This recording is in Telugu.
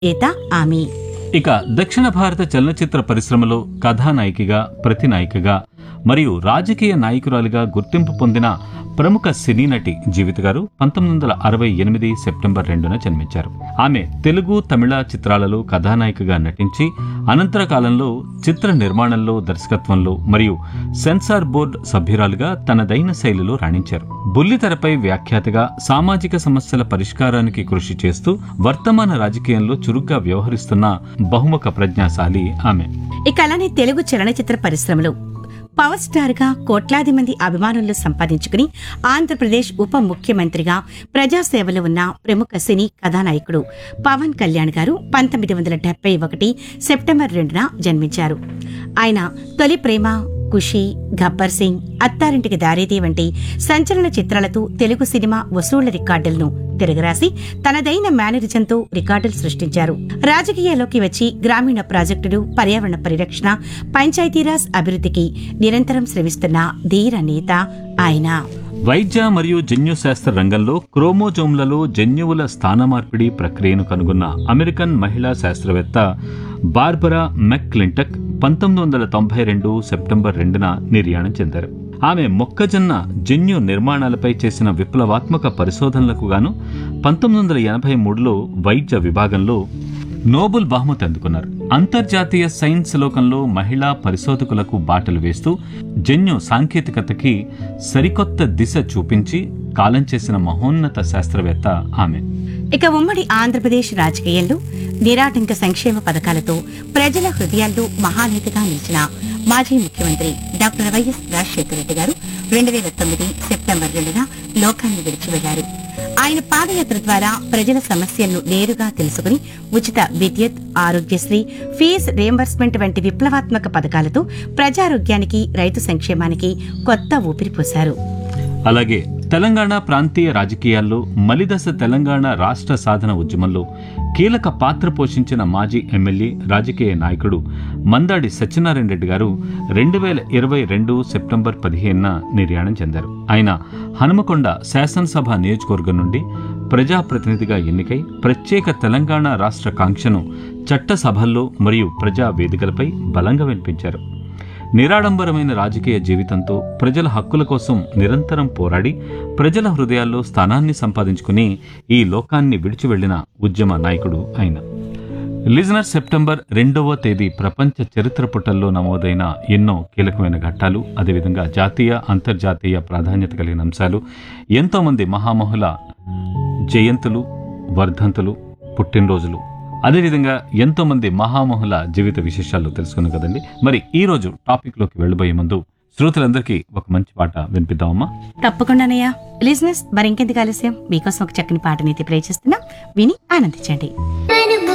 ఏత ఆమె ఇక దక్షిణ భారత చలనచిత్ర పరిశ్రమలో కథానాయికగా ప్రతినాయికగా మరియు రాజకీయ నాయకురాలిగా గుర్తింపు పొందిన ప్రముఖ సినీ నటి జీవిత గారు పంతొమ్మిది వందల అరవై ఎనిమిది సెప్టెంబర్ రెండున జన్మించారు ఆమె తెలుగు తమిళ చిత్రాలలో కథానాయికగా నటించి అనంతర కాలంలో చిత్ర నిర్మాణంలో దర్శకత్వంలో మరియు సెన్సార్ బోర్డు సభ్యురాలుగా తనదైన శైలిలో రాణించారు బుల్లితెరపై వ్యాఖ్యాతగా సామాజిక సమస్యల పరిష్కారానికి కృషి చేస్తూ వర్తమాన రాజకీయంలో చురుగ్గా వ్యవహరిస్తున్న బహుముఖ ప్రజ్ఞాశాలి ఆమె ఇక అలానే తెలుగు చలనచిత్ర పరిశ్రమలో పవర్ స్టార్ గా కోట్లాది మంది అభిమానులను సంపాదించుకుని ఆంధ్రప్రదేశ్ ఉప ముఖ్యమంత్రిగా ప్రజాసేవలో ఉన్న ప్రముఖ సినీ కథానాయకుడు పవన్ కళ్యాణ్ గారు పంతొమ్మిది వందల డెబ్బై ఒకటి సెప్టెంబర్ రెండున జన్మించారు ఆయన తొలి ప్రేమ ఖుషి గబ్బర్ సింగ్ అత్తారింటికి దారేది వంటి సంచలన చిత్రాలతో తెలుగు సినిమా వసూళ్ల రికార్డులను తిరగరాసి తనదైన మేనరిజంతో రికార్డులు సృష్టించారు రాజకీయాల్లోకి వచ్చి గ్రామీణ ప్రాజెక్టులు పర్యావరణ పరిరక్షణ పంచాయతీరాజ్ అభివృద్ధికి నిరంతరం శ్రమిస్తున్న ధీర నేత ఆయన వైద్య మరియు జన్యు శాస్త్ర రంగంలో క్రోమోజోమ్లలో జన్యువుల స్థానమార్పిడి ప్రక్రియను కనుగొన్న అమెరికన్ మహిళా శాస్త్రవేత్త బార్బరా మెక్క్లింటక్ పంతొమ్మిది వందల తొంభై రెండు సెప్టెంబర్ రెండున నిర్యాణం చెందారు ఆమె మొక్కజొన్న జన్యు నిర్మాణాలపై చేసిన విప్లవాత్మక పరిశోధనలకు గాను పంతొమ్మిది వందల ఎనభై మూడులో వైద్య విభాగంలో నోబెల్ బహుమతి అందుకున్నారు అంతర్జాతీయ సైన్స్ లోకంలో మహిళా పరిశోధకులకు బాటలు వేస్తూ జన్యు సాంకేతికతకి సరికొత్త దిశ చూపించి కాలం చేసిన మహోన్నత శాస్త్రవేత్త ఆమె ఇక ఉమ్మడి ఆంధ్రప్రదేశ్ రాజకీయాల్లో నిరాటంక సంక్షేమ పథకాలతో ప్రజల హృదయాల్లో మహానేతగా నిలిచిన మాజీ ముఖ్యమంత్రి డాక్టర్ వైఎస్ రాజశేఖర రెడ్డి గారు రెండు వేల తొమ్మిది సెప్టెంబర్ రెండున లోకాన్ని విడిచి వెళ్లారు ఆయన పాదయాత్ర ద్వారా ప్రజల సమస్యలను నేరుగా తెలుసుకుని ఉచిత విద్యుత్ ఆరోగ్యశ్రీ ఫీజు రియంబర్స్మెంట్ వంటి విప్లవాత్మక పథకాలతో ప్రజారోగ్యానికి రైతు సంక్షేమానికి కొత్త ఊపిరి పోశారు అలాగే తెలంగాణ ప్రాంతీయ రాజకీయాల్లో మలిదశ తెలంగాణ రాష్ట్ర సాధన ఉద్యమంలో కీలక పాత్ర పోషించిన మాజీ ఎమ్మెల్యే రాజకీయ నాయకుడు మందాడి సత్యనారాయణ రెడ్డి గారు రెండు వేల ఇరవై రెండు సెప్టెంబర్ పదిహేనున నిర్యాణం చెందారు ఆయన హనుమకొండ శాసనసభ నియోజకవర్గం నుండి ప్రజాప్రతినిధిగా ఎన్నికై ప్రత్యేక తెలంగాణ రాష్ట్ర కాంక్షను చట్టసభల్లో మరియు ప్రజా వేదికలపై బలంగా వినిపించారు నిరాడంబరమైన రాజకీయ జీవితంతో ప్రజల హక్కుల కోసం నిరంతరం పోరాడి ప్రజల హృదయాల్లో స్థానాన్ని సంపాదించుకుని ఈ లోకాన్ని విడిచి వెళ్లిన ఉద్యమ నాయకుడు ఆయన లిజనర్ సెప్టెంబర్ రెండవ తేదీ ప్రపంచ చరిత్ర పుటల్లో నమోదైన ఎన్నో కీలకమైన ఘట్టాలు అదేవిధంగా జాతీయ అంతర్జాతీయ ప్రాధాన్యత కలిగిన అంశాలు ఎంతోమంది మహామహుల జయంతులు వర్ధంతులు పుట్టినరోజులు అదేవిధంగా ఎంతో మంది మహామహుల జీవిత విశేషాలు తెలుసుకున్నాం కదండి మరి ఈ రోజు టాపిక్ లోకి వెళ్ళబోయే ముందు శ్రోతలందరికీ ఒక మంచి పాట వినిపిద్దామమ్మా తప్పకుండానయ్యా లిజినెస్ మరింకెందుకు ఆలస్యం మీకోసం ఒక చక్కని పాటనైతే ప్లే చేస్తున్నా విని ఆనందించండి